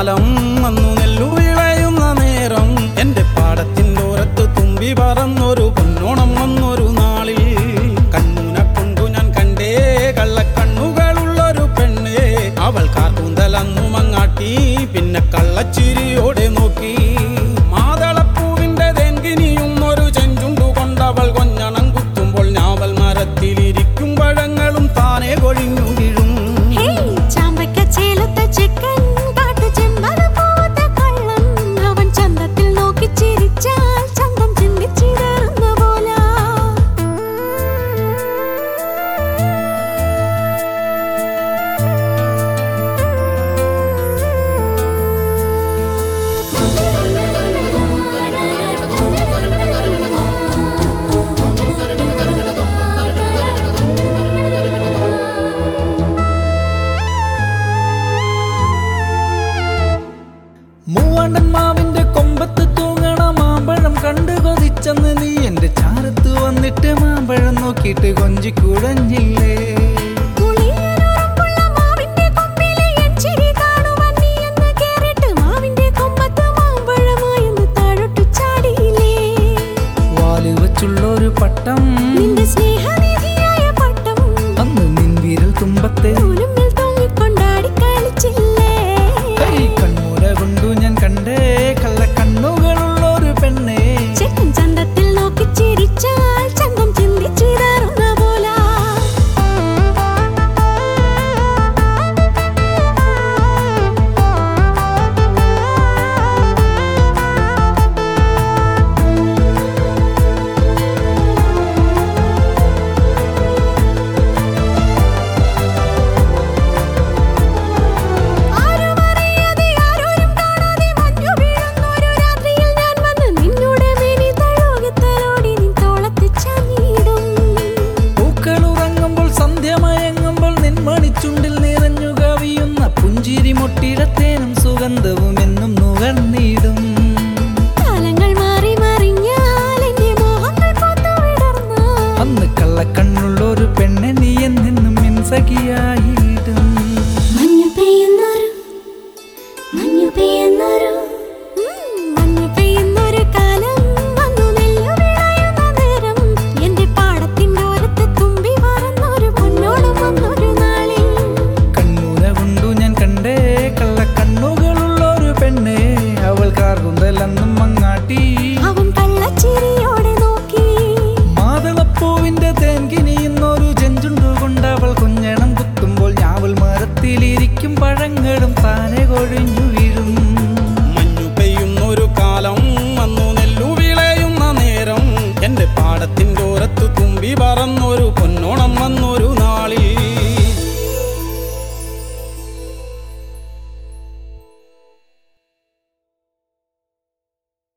കാലം അന്നു നെല്ലു വിളയുന്ന നേരം എന്റെ പാടത്തിൻ്റോരത്ത് തുമ്പി പറന്നൊരു പൊന്നോണം വന്നൊരു നാളിൽ കണ്ണുനെ കൊണ്ടു ഞാൻ കണ്ടേ കള്ളക്കണ്ണുകളുള്ളൊരു പെണ്ണേ അവൾ കാർക്കൂന്തലന്നു മങ്ങാട്ടി പിന്നെ കള്ളച്ചിരിയോടെ നോക്കി മാതളപ്പൂവിന്റെ തെങ്കിനിയും ഒരു ചെഞ്ചുണ്ടു കൊണ്ടവൾ കൊഞ്ഞണം കുത്തുമ്പോൾ ഞാവൽ മരത്തിലിരിക്കും പഴങ്ങളും താനെ കൊഴിഞ്ഞു വീഴും ഹേയ് ചാമ്പയ്ക്ക ചേലത്ത ചെക്കൻ കാട്ടു ചെമ്പക പൂത്ത കള്ളൻ അവൻ ചന്തത്തിൽ നോക്കി ചിരിച്ചാൽ ചന്തം ചിന്തിച്ചിടറുന്ന പോലാ മൂവണ്ണൻ മാവിന്റെ കൊമ്പത്ത് തൂങ്ങണ മാമ്പഴം കണ്ടു കൊതിച്ചെന്ന് നീ എന്റെ ചാരത്ത് വന്നിട്ട് മാമ്പഴം നോക്കിയിട്ട് കൊഞ്ചി കുഴഞ്ഞില്ലേ പുളിയനുറപ്പുള്ള മാവിന്റെ കൊമ്പിലെ എൻ ചിരി കാണുവാൻ നീ എന്ന് കേറിട്ട് മാവിന്റെ കൊമ്പത്ത് മാമ്പഴമായെന്ന് താഴോട്ടു ചാടിയില്ലേ വാല് വെച്ചുള്ളൊരു പട്ടം നിന്റെ സ്നേഹനിധിയായ പട്ടം അന്ന് നിൻ വിരൽ തുമ്പത്തെ നൂലുമ്മിൽ തൂങ്ങിക്കൊണ്ടാടി കളിച്ചില്ലേ കൈ കൺമൂല കൊണ്ടു ഞാൻ കണ്ടേ